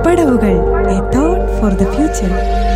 പടവുകൾ a thought for the future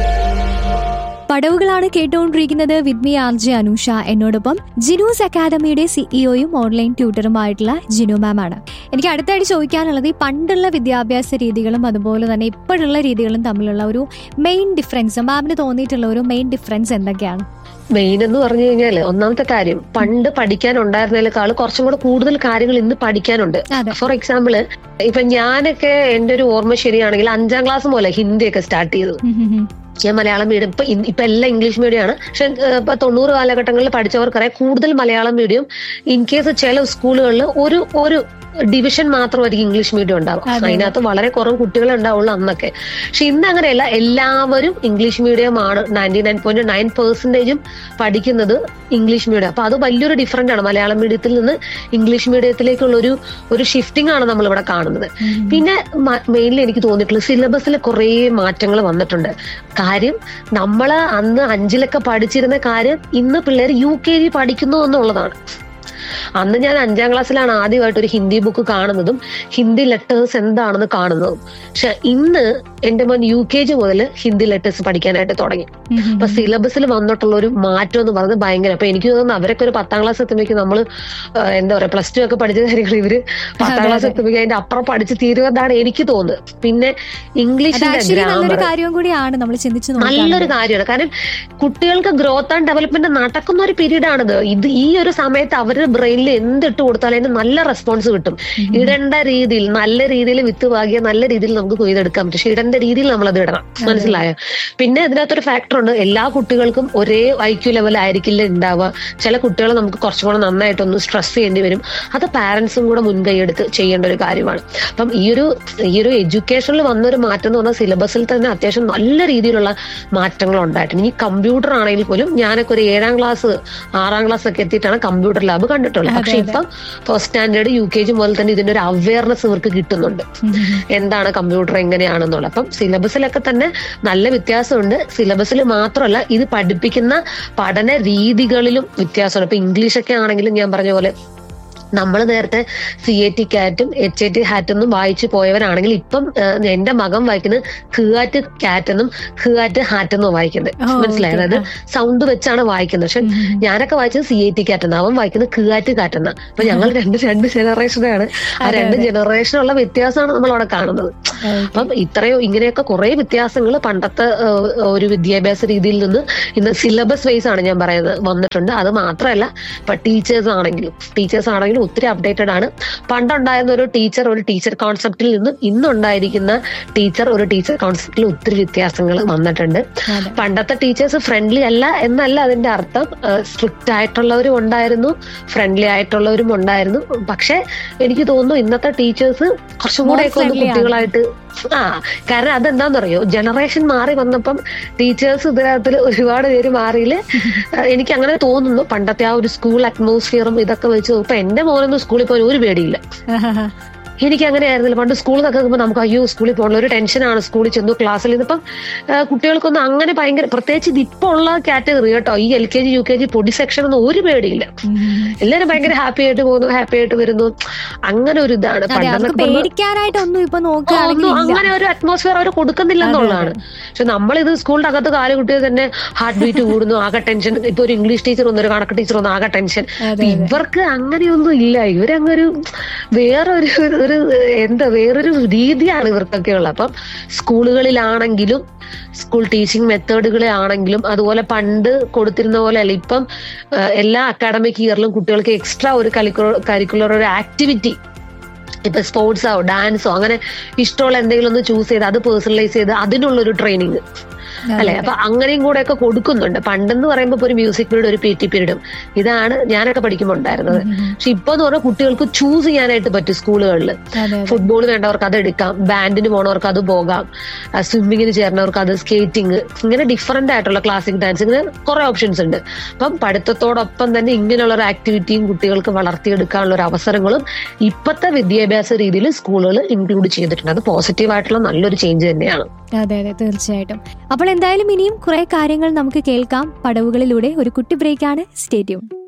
പടവുകളാണ് കേട്ടുകൊണ്ടിരിക്കുന്നത് വിത്ത് മീ ആർ ജെ അനുഷ എന്നോടൊപ്പം ജിനൂസ് അക്കാദമിയുടെ സിഇഒയും ഓൺലൈൻ ട്യൂട്ടറുമായിട്ടുള്ള ജിനു മാം ആണ് എനിക്ക് അടുത്തായിട്ട് ചോദിക്കാനുള്ളത് ഈ പണ്ടുള്ള വിദ്യാഭ്യാസ രീതികളും അതുപോലെ തന്നെ ഇപ്പോഴുള്ള രീതികളും തമ്മിലുള്ള ഒരു മെയിൻ ഡിഫറൻസ് മാമിന് തോന്നിയിട്ടുള്ള ഒരു മെയിൻ ഡിഫറൻസ് എന്തൊക്കെയാണ് മെയിൻ എന്ന് പറഞ്ഞു കഴിഞ്ഞാല് ഒന്നാമത്തെ കാര്യം പണ്ട് പഠിക്കാൻ ഉണ്ടായിരുന്നതിനേക്കാൾ കുറച്ചും കൂടെ കൂടുതൽ കാര്യങ്ങൾ ഇന്ന് പഠിക്കാനുണ്ട് അതെ ഫോർ എക്സാമ്പിള് ഇപ്പൊ ഞാനൊക്കെ എന്റെ ഒരു ഓർമ്മ ശരിയാണെങ്കിൽ അഞ്ചാം ക്ലാസ് മുതലേ ഹിന്ദിയൊക്കെ സ്റ്റാർട്ട് ചെയ്തു ഉം ഉം ഉം. ഞാൻ മലയാളം മീഡിയം ഇപ്പൊ ഇൻ- ഇപ്പൊ എല്ലാം ഇംഗ്ലീഷ് മീഡിയമാണ് പക്ഷെ ഏഹ്, ഇപ്പൊ തൊണ്ണൂറ് കാലഘട്ടങ്ങളിൽ പഠിച്ചവർക്കറിയാം കൂടുതൽ മലയാളം മീഡിയം ഇൻ കേസ് ചില സ്കൂളുകളിൽ ഒരു ഒരു ഡിവിഷൻ മാത്രമായിരിക്കും ഇംഗ്ലീഷ് മീഡിയം ഉണ്ടാവും അതെ. അതിനകത്ത് വളരെ കുറവ് കുട്ടികളെ ഉണ്ടാവുള്ളൂ അന്നൊക്കെ പക്ഷെ ഇന്ന് അങ്ങനെയല്ല എല്ലാവരും ഇംഗ്ലീഷ് മീഡിയം ആണ് നയൻറ്റി നയൻ പോയിന്റ് നയൻ പെർസെന്റേജും പഠിക്കുന്നത് ഇംഗ്ലീഷ് മീഡിയം അപ്പൊ അത് വലിയൊരു ഡിഫറൻറ്റ് ആണ് മലയാളം മീഡിയത്തിൽ നിന്ന് ഇംഗ്ലീഷ് മീഡിയത്തിലേക്കുള്ള ഒരു ഒരു ഷിഫ്റ്റിംഗ് ആണ് നമ്മൾ ഇവിടെ കാണുന്നത് പിന്നെ മെയിൻലി എനിക്ക് തോന്നിയിട്ടുള്ളത് സിലബസിൽ കുറേ മാറ്റങ്ങൾ വന്നിട്ടുണ്ട് കാര്യം നമ്മള് അന്ന് അഞ്ചിലൊക്കെ പഠിച്ചിരുന്ന കാര്യം ഇന്ന് പിള്ളേർ യു കെ ജി പഠിക്കുന്നു എന്നുള്ളതാണ് അന്ന് ഞാൻ അഞ്ചാം ക്ലാസ്സിലാണ് ആദ്യമായിട്ട് ഒരു ഹിന്ദി ബുക്ക് കാണുന്നതും ഹിന്ദി ലെറ്റേഴ്സ് എന്താണെന്ന് കാണുന്നതും പക്ഷെ ഇന്ന് എന്റെ മോൻ യു കെ ജി മുതൽ ഹിന്ദി ലെറ്റേഴ്സ് പഠിക്കാനായിട്ട് തുടങ്ങി ഉം ഉം അപ്പൊ സിലബസിൽ വന്നിട്ടുള്ള ഒരു മാറ്റം എന്ന് പറയുന്നത് ഭയങ്കര അപ്പൊ എനിക്ക് തോന്നുന്നു അവരൊക്കെ ഒരു പത്താം ക്ലാസ് എത്തുമ്പോഴേക്കും നമ്മൾ എന്താ പറയാ പ്ലസ് ടു ഒക്കെ പഠിച്ച കാര്യങ്ങൾ ഇവര് പത്താം അതെ, ക്ലാസ് അതെ. എത്തുമ്പോഴേക്കും അതിന്റെ അപ്പുറം പഠിച്ച് തീരുമെന്നാണ് എനിക്ക് തോന്നുന്നത് പിന്നെ അത് ഇംഗ്ലീഷിന്റെ ആക്ച്വലി നല്ലൊരു ഗ്രാമർ കാര്യവും കൂടിയാണ് നമ്മൾ ചിന്തിച്ചു നല്ലൊരു നോക്കുകയാണെങ്കിൽ. കാര്യമാണ് കാരണം കുട്ടികൾക്ക് ഗ്രോത്ത് ആൻഡ് ഡെവലപ്മെന്റ് നടക്കുന്ന ഒരു പീരീഡ് ആണിത് ഇത് ഈ ഒരു സമയത്ത് അവരുടെ ബ്രെയിനിൽ എന്തിട്ട് കൊടുത്താലും അതിന് നല്ല റെസ്പോൺസ് കിട്ടും ഇടേണ്ട രീതിയിൽ നല്ല രീതിയിൽ വിത്ത് പാകിയ നല്ല രീതിയിൽ നമുക്ക് കൊയ്തെടുക്കാൻ പറ്റും പക്ഷെ ഇടേണ്ട രീതിയിൽ നമ്മൾ അത് ഇടണം മനസ്സിലായോ പിന്നെ ഇതിനകത്തൊരു ഫാക്ടർ ഉണ്ട് എല്ലാ കുട്ടികൾക്കും ഒരേ ഐക്യു ലെവൽ ആയിരിക്കില്ല ഉണ്ടാവുക ചില കുട്ടികൾ നമുക്ക് കുറച്ചും കൂടെ നന്നായിട്ടൊന്ന് സ്ട്രെസ് ചെയ്യേണ്ടി വരും അത് പാരന്റ്സും കൂടെ മുൻകൈ എടുത്ത് ചെയ്യേണ്ട ഒരു കാര്യമാണ് അപ്പം ഈ ഒരു ഈ ഒരു എഡ്യൂക്കേഷനിൽ വന്നൊരു മാറ്റം എന്ന് പറഞ്ഞാൽ സിലബസിൽ തന്നെ അത്യാവശ്യം നല്ല രീതിയിലുള്ള മാറ്റങ്ങൾ ഉണ്ടായിട്ടുണ്ട് ഈ കമ്പ്യൂട്ടർ ആണെങ്കിൽ പോലും ഞാനൊക്കെ ഒരു ഏഴാം ക്ലാസ് ആറാം ക്ലാസ് ഒക്കെ എത്തിയിട്ടാണ് കമ്പ്യൂട്ടർ ലാബ് കണ്ടിട്ടുള്ളത് അതെ, പക്ഷെ അതെ. ഇപ്പം first standard U K G മുതൽ തന്നെ ഇതിന്റെ ഒരു അവയർനെസ് ഇവർക്ക് കിട്ടുന്നുണ്ട് ഉം ഉം ഉം. എന്താണ് കമ്പ്യൂട്ടർ എങ്ങനെയാണെന്നുള്ളത് അപ്പം സിലബസിലൊക്കെ തന്നെ നല്ല വ്യത്യാസമുണ്ട് സിലബസിൽ മാത്രമല്ല ഇത് പഠിപ്പിക്കുന്ന പഠന രീതികളിലും വ്യത്യാസമുണ്ട് ഇപ്പൊ ഇംഗ്ലീഷൊക്കെ ആണെങ്കിലും ഞാൻ പറഞ്ഞ പോലെ നമ്മൾ നേരത്തെ സി എ ടി കാറ്റും എച്ച് എ ടി ഹാറ്റെന്നും വായിച്ചു പോയവരാണെങ്കിൽ ഇപ്പം ഏഹ്, എന്റെ മകൻ വായിക്കുന്നത് ഖുവാറ്റ് കാറ്റ് എന്നും ഖുവാറ്റ് ഹാറ്റ് എന്നും വായിക്കുന്നത് ഓ, മനസ്സിലായത് okay. അതായത് സൗണ്ട് വെച്ചാണ് വായിക്കുന്നത് പക്ഷെ ഉം ഉം ഉം. ഞാനൊക്കെ വായിച്ചത് സി ഐ ടി കാറ്റ് എന്നാ അവൻ വായിക്കുന്നത് ഖുവാറ്റ് കാറ്റ് എന്നാ അപ്പൊ ഞങ്ങൾ രണ്ട് രണ്ട് ജനറേഷനാണ് ആ അതെ, രണ്ട് അതെ. ജനറേഷനുള്ള വ്യത്യാസമാണ് നമ്മൾ അവിടെ കാണുന്നത് Okay. അപ്പം ഇത്രയോ ഇങ്ങനെയൊക്കെ കുറെ വ്യത്യാസങ്ങൾ പണ്ടത്തെ ഏഹ്, ഒരു വിദ്യാഭ്യാസ രീതിയിൽ നിന്ന് ഇന്ന് സിലബസ് വൈസ് ആണ് ഞാൻ പറയുന്നത് വന്നിട്ടുണ്ട് അത് മാത്രമല്ല ഇപ്പൊ ടീച്ചേഴ്സ് ആണെങ്കിലും ടീച്ചേഴ്സ് ആണെങ്കിലും ഒത്തിരി അപ്ഡേറ്റഡ് ആണ് പണ്ടുണ്ടായിരുന്ന ഒരു ടീച്ചർ ഒരു ടീച്ചർ കോൺസെപ്റ്റിൽ നിന്നും ഇന്നുണ്ടായിരിക്കുന്ന ടീച്ചർ ഒരു ടീച്ചർ കോൺസെപ്റ്റിൽ ഒത്തിരി വ്യത്യാസങ്ങൾ വന്നിട്ടുണ്ട് അതെ. പണ്ടത്തെ ടീച്ചേഴ്സ് ഫ്രണ്ട്ലി അല്ല എന്നല്ല അതിന്റെ അർത്ഥം സ്ട്രിക്റ്റ് ആയിട്ടുള്ളവരും ഉണ്ടായിരുന്നു ഫ്രണ്ട്ലി ആയിട്ടുള്ളവരും ഉണ്ടായിരുന്നു പക്ഷെ എനിക്ക് തോന്നുന്നു ഇന്നത്തെ ടീച്ചേഴ്സ് കുറച്ചും More കൂടെയൊക്കെ ഒന്ന് friendly ആണ്. കുട്ടികളായിട്ട് ആ കാരണം അതെന്താണെന്നറിയോ ജനറേഷൻ മാറി വന്നപ്പം ടീച്ചേഴ്സ് ഇതിനകത്തിൽ ഒരുപാട് പേര് മാറിയില് എനിക്ക് അങ്ങനെ തോന്നുന്നു പണ്ടത്തെ ആ ഒരു സ്കൂൾ അറ്റ്മോസ്ഫിയറും ഇതൊക്കെ വെച്ച് ഇപ്പൊ എന്റെ മോനൊന്നും സ്കൂളിൽ പോകാൻ ഒരു പേടിയില്ല എനിക്ക് അങ്ങനെ ആയിരുന്നില്ല പണ്ട് സ്കൂളിൽ നിന്നൊക്കെ നിൽക്കുമ്പോൾ നമുക്ക് അയ്യോ സ്കൂളിൽ പോകണം ഒരു ടെൻഷനാണ് സ്കൂളിൽ ചെന്നു ക്ലാസ്സിൽ നിന്നിപ്പം ആ, കുട്ടികൾക്കൊന്നും അങ്ങനെ ഭയങ്കര പ്രത്യേകിച്ച് ഇത് ഇപ്പൊ ഉള്ള കാറ്റഗറി കേട്ടോ ഈ L K G U K G പൊടി സെക്ഷൻ ഒന്നും ഒരു പേടിയില്ല എല്ലാരും ഭയങ്കര ഹാപ്പി ആയിട്ട് പോകുന്നു ഹാപ്പി ആയിട്ട് വരുന്നു അങ്ങനെ ഒരു ഇതാണ് അതെ അവർക്ക് പണ്ടെന്നൊക്കെ പറഞ്ഞാൽ പേടിക്കാനായിട്ടൊന്നും ഇപ്പൊ ഒന്നും നോക്കുകയാണെങ്കിൽ ഇല്ല. അങ്ങനെ ഒരു അറ്റ്മോസ്ഫിയർ അവർ കൊടുക്കുന്നില്ല എന്നുള്ളതാണ് പക്ഷെ നമ്മളിത് സ്കൂളിന്റെ അകത്ത് കാല് കുട്ടികൾ തന്നെ ഹാർട്ട് ബീറ്റ് കൂടുന്നു ആകെ ടെൻഷൻ ഇപ്പൊ ഒരു ഇംഗ്ലീഷ് ടീച്ചർ വന്നു ഒരു കണക്ക് ടീച്ചർ വന്നു ആകെ ടെൻഷൻ അതെ, അതെ. ഇവർക്ക് അങ്ങനെയൊന്നും ഇല്ല ഇവരങ്ങൊരു വേറൊരു ഒരു എന്താ വേറൊരു രീതിയാണ് ഇവർക്കൊക്കെ ഉള്ളത് അപ്പം സ്കൂളുകളിലാണെങ്കിലും സ്കൂൾ ടീച്ചിങ് മെത്തേഡുകളാണെങ്കിലും അതുപോലെ പണ്ട് കൊടുത്തിരുന്ന പോലെ അല്ല ഇപ്പം ആ, എല്ലാ അക്കാഡമിക് ഇയറിലും കുട്ടികൾക്ക് എക്സ്ട്രാ ഒരു കരിക്കുലർ കരിക്കുലർ ഒരു ആക്ടിവിറ്റി ഇപ്പൊ സ്പോർട്സോ ഡാൻസോ അങ്ങനെ ഇഷ്ടമുള്ള എന്തെങ്കിലും ഒന്ന് ചൂസ് ചെയ്ത് അത് പേഴ്സണലൈസ് ചെയ്ത് അതിനുള്ളൊരു ട്രെയിനിങ് അല്ലെ അപ്പൊ അങ്ങനെയും കൂടെ ഒക്കെ കൊടുക്കുന്നുണ്ട് പണ്ടെന്ന് പറയുമ്പോൾ ഇപ്പൊ ഒരു മ്യൂസിക് പീരീഡ് ഒരു പി ടി പീരീഡും ഇതാണ് ഞാനൊക്കെ പഠിക്കുമ്പോൾ ഉണ്ടായിരുന്നത് പക്ഷെ ഇപ്പൊ എന്ന് പറഞ്ഞാൽ കുട്ടികൾക്ക് ചൂസ് ചെയ്യാനായിട്ട് പറ്റും സ്കൂളുകളിൽ അതെ അതെ ഫുട്ബോൾ വേണ്ടവർക്ക് അത് എടുക്കാം ബാൻഡിന് പോണവർക്ക് അത് പോകാം സ്വിമ്മിങ്ങിന് ചേർന്നവർക്ക് അത് സ്കേറ്റിംഗ് ഇങ്ങനെ ഡിഫറെന്റ് ആയിട്ടുള്ള ക്ലാസിക് ഡാൻസ് ഇങ്ങനെ കുറെ ഓപ്ഷൻസ് ഉണ്ട് അപ്പം പഠിത്തത്തോടൊപ്പം തന്നെ ഇങ്ങനെയുള്ള ഒരു ആക്ടിവിറ്റിയും കുട്ടികൾക്ക് വളർത്തിയെടുക്കാനുള്ള ഒരു അവസരങ്ങളും ഇപ്പോഴത്തെ വിദ്യാഭ്യാസ രീതിയിൽ സ്കൂളുകൾ ഇൻക്ലൂഡ് ചെയ്തിട്ടുണ്ട് അത് പോസിറ്റീവ് ആയിട്ടുള്ള നല്ലൊരു ചേഞ്ച് തന്നെയാണ് അതെ അതെ തീർച്ചയായിട്ടും അപ്പോൾ എന്തായാലും ഇനിയും കുറെ കാര്യങ്ങൾ നമുക്ക് കേൾക്കാം പടവുകളിലൂടെ ഒരു കുട്ടി ബ്രേക്കാണ് സ്റ്റേറ്റ്യൂൺ